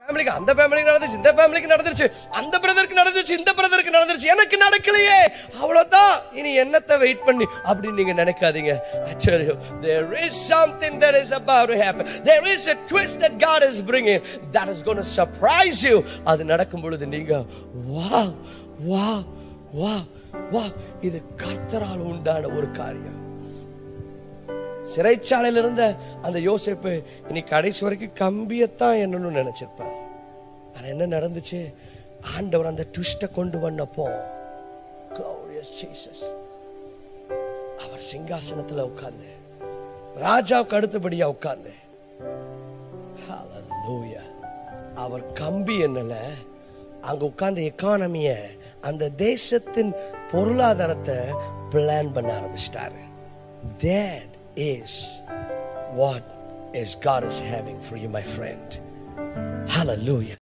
ஃபேமிலிக்கு அந்த ஃபேமிலிக்கு நடந்துச்சு இந்த ஃபேமிலிக்கு நடந்துருச்சு அந்த பிரதருக்கு நடந்துச்சு இந்த பிரதருக்கு நடந்துருச்சு எனக்கு நடக்கலையே அவ்வளவுதான் இனி என்னத்தை வெயிட் பண்ணி அப்படின்னு நீங்க நினைக்காதீங்க I tell you there is something that is about to happen there is a twist that God is bringing that is going to surprise you அது நடக்கும் பொழுது நீங்க வா வா வா வா இது கர்த்தரால் உண்டான ஒரு காரியம் சிறைச்சாலையில் இருந்த அந்த யோசேப்பு இனி கடைசி வரைக்கும் கம்பியத்தான் என்னன்னு நினைச்சிருப்பார் ஆனா என்ன நடந்துச்சு ஆண்டவர் அந்த ட்விஸ்டை கொண்டு வந்தப்போ glorious Jesus அவர் சிங்காசனத்துல உட்கார்ந்து ராஜாவுக்கு அடுத்தபடியா உட்கார்ந்து Hallelujah. அவர் கம்பி என்னல அங்க உட்கார்ந்த எக்கானமிய அந்த தேசத்தின் பொருளாதாரத்தை பிளான் பண்ண ஆரம்பிச்சிட்டாரு That is what is God is having for you, my friend. Hallelujah.